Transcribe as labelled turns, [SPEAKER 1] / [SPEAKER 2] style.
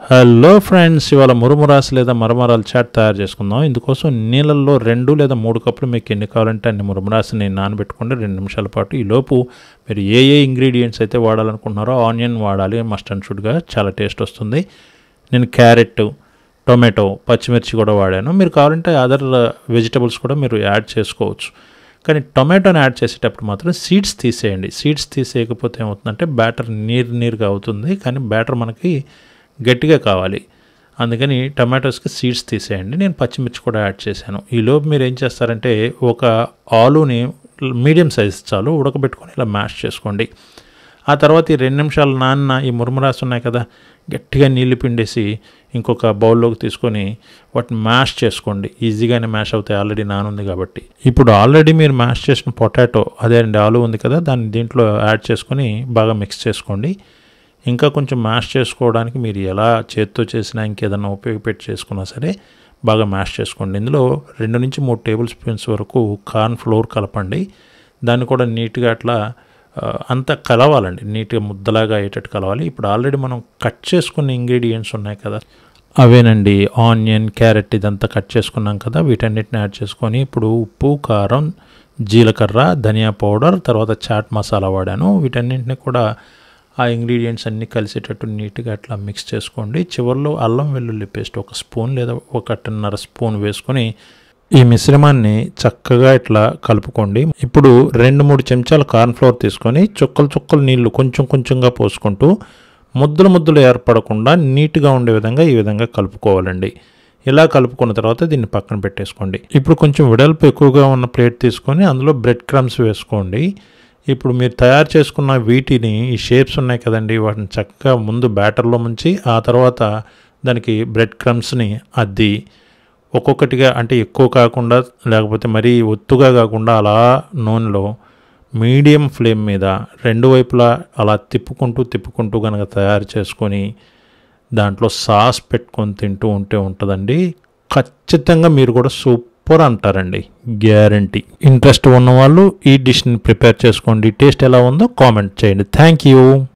[SPEAKER 1] hello friends ఇవాళ మురుమురాస్ లేదా మరమరాల chat తయారు చేసుకుందాం ఇందుకోసం నీళ్ళల్లో రెండు లేదా మూడు కప్పులు మీకు ఎన్ని కావాలంటే అన్ని మురుమురాస్ని నానబెట్టుకోండి రెండు నిమిషాల పాటు ఈ లోపు మీరు ఏ ఏ ఇంగ్రీడియంట్స్ అయితే వాడాలనుకుంటున్నారో ఆనియన్ వాడాలి మస్ట్ అండ్ షుడ్గా చాలా టేస్ట్ వస్తుంది నేను క్యారెట్ టొమాటో పచ్చిమిర్చి కూడా వాడాను మీరు కావాలంటే అదర్ వెజిటబుల్స్ కూడా మీరు యాడ్ చేసుకోవచ్చు కానీ టొమాటోని యాడ్ చేసేటప్పుడు మాత్రం సీడ్స్ తీసేయండి సీడ్స్ తీసేయకపోతే ఏమవుతుందంటే బ్యాటర్ నీరు నీరుగా అవుతుంది కానీ బ్యాటర్ మనకి గట్టిగా కావాలి అందుకని టమాటోస్కి సీడ్స్ తీసేయండి నేను పచ్చిమిర్చి కూడా యాడ్ చేశాను ఈ లోపు మీరు ఏం చేస్తారంటే ఒక ఆలుని మీడియం సైజ్ చాలు ఉడకబెట్టుకొని ఇలా మ్యాష్ చేసుకోండి ఆ తర్వాత ఈ రెండు నిమిషాలు నాన్న ఈ మురుమురాస్ ఉన్నాయి కదా గట్టిగా నీళ్లు పిండేసి ఇంకొక బౌల్లోకి తీసుకొని వాటిని మ్యాష్ చేసుకోండి ఈజీగానే మ్యాష్ అవుతాయి ఆల్రెడీ నానుంది కాబట్టి ఇప్పుడు ఆల్రెడీ మీరు మ్యాష్ చేసిన పొటాటో అదే అండి ఆలు ఉంది కదా దాన్ని దీంట్లో యాడ్ చేసుకొని బాగా మిక్స్ చేసుకోండి ఇంకా కొంచెం మ్యాష్ చేసుకోవడానికి మీరు ఎలా చేత్తో చేసినా ఇంకేదన్నా ఉపయోగపెట్టి చేసుకున్నా సరే బాగా మ్యాష్ చేసుకోండి ఇందులో రెండు నుంచి మూడు టేబుల్ స్పూన్స్ వరకు కార్న్ ఫ్లోర్ కలపండి దాన్ని కూడా నీట్గా అట్లా ఆ, అంతా కలవాలండి నీట్గా ముద్దలాగా అయ్యేటట్టు కలవాలి ఇప్పుడు ఆల్రెడీ మనం కట్ చేసుకున్న ఇంగ్రీడియంట్స్ ఉన్నాయి కదా అవేనండి ఆనియన్ క్యారెట్ ఇదంతా కట్ చేసుకున్నాం కదా వీటన్నిటిని యాడ్ చేసుకొని ఇప్పుడు ఉప్పు కారం జీలకర్ర ధనియా పౌడర్ తర్వాత చాట్ మసాలా వాడాను వీటన్నింటిని కూడా ఆ ఇంగ్రీడియంట్స్ అన్నీ కలిసేటట్టు నీట్గా అట్లా మిక్స్ చేసుకోండి చివరిలో అల్లం వెల్లుల్లి పేస్ట్ ఒక స్పూన్ లేదా ఒకటిన్నర స్పూన్ వేసుకొని ఈ మిశ్రమాన్ని చక్కగా ఇట్లా కలుపుకోండి ఇప్పుడు రెండు మూడు చెంచాల కార్న్ఫ్లోర్ తీసుకొని చుక్కలు చుక్కలు నీళ్లు కొంచెం కొంచెంగా పోసుకుంటూ ముద్దలు ముద్దలు ఏర్పడకుండా నీట్గా ఉండే విధంగా ఈ విధంగా కలుపుకోవాలండి ఇలా కలుపుకున్న తర్వాత దీన్ని పక్కన పెట్టేసుకోండి ఇప్పుడు కొంచెం వెడల్పు ఎక్కువగా ఉన్న ప్లేట్ తీసుకొని అందులో బ్రెడ్ క్రమ్స్ వేసుకోండి ఇప్పుడు మీరు తయారు చేసుకున్న వీటిని ఈ షేప్స్ ఉన్నాయి కదండి వాటిని చక్కగా ముందు బ్యాటర్లో ముంచి ఆ తర్వాత దానికి బ్రెడ్ క్రమ్స్ని అద్ది ఒక్కొక్కటిగా అంటే ఎక్కువ కాకుండా లేకపోతే మరీ ఒత్తుగా కాకుండా అలా నూనెలో మీడియం ఫ్లేమ్ మీద రెండు వైపులా అలా తిప్పుకుంటూ తిప్పుకుంటూ కనుక తయారు చేసుకొని దాంట్లో సాస్ పెట్టుకొని తింటూ ఉంటే ఉంటుందండి ఖచ్చితంగా మీరు కూడా సూపర్ అంటారండి గ్యారంటీ ఇంట్రెస్ట్ ఉన్నవాళ్ళు ఈ డిష్ని ప్రిపేర్ చేసుకోండి టేస్ట్ ఎలా ఉందో కామెంట్ చేయండి థ్యాంక్ యూ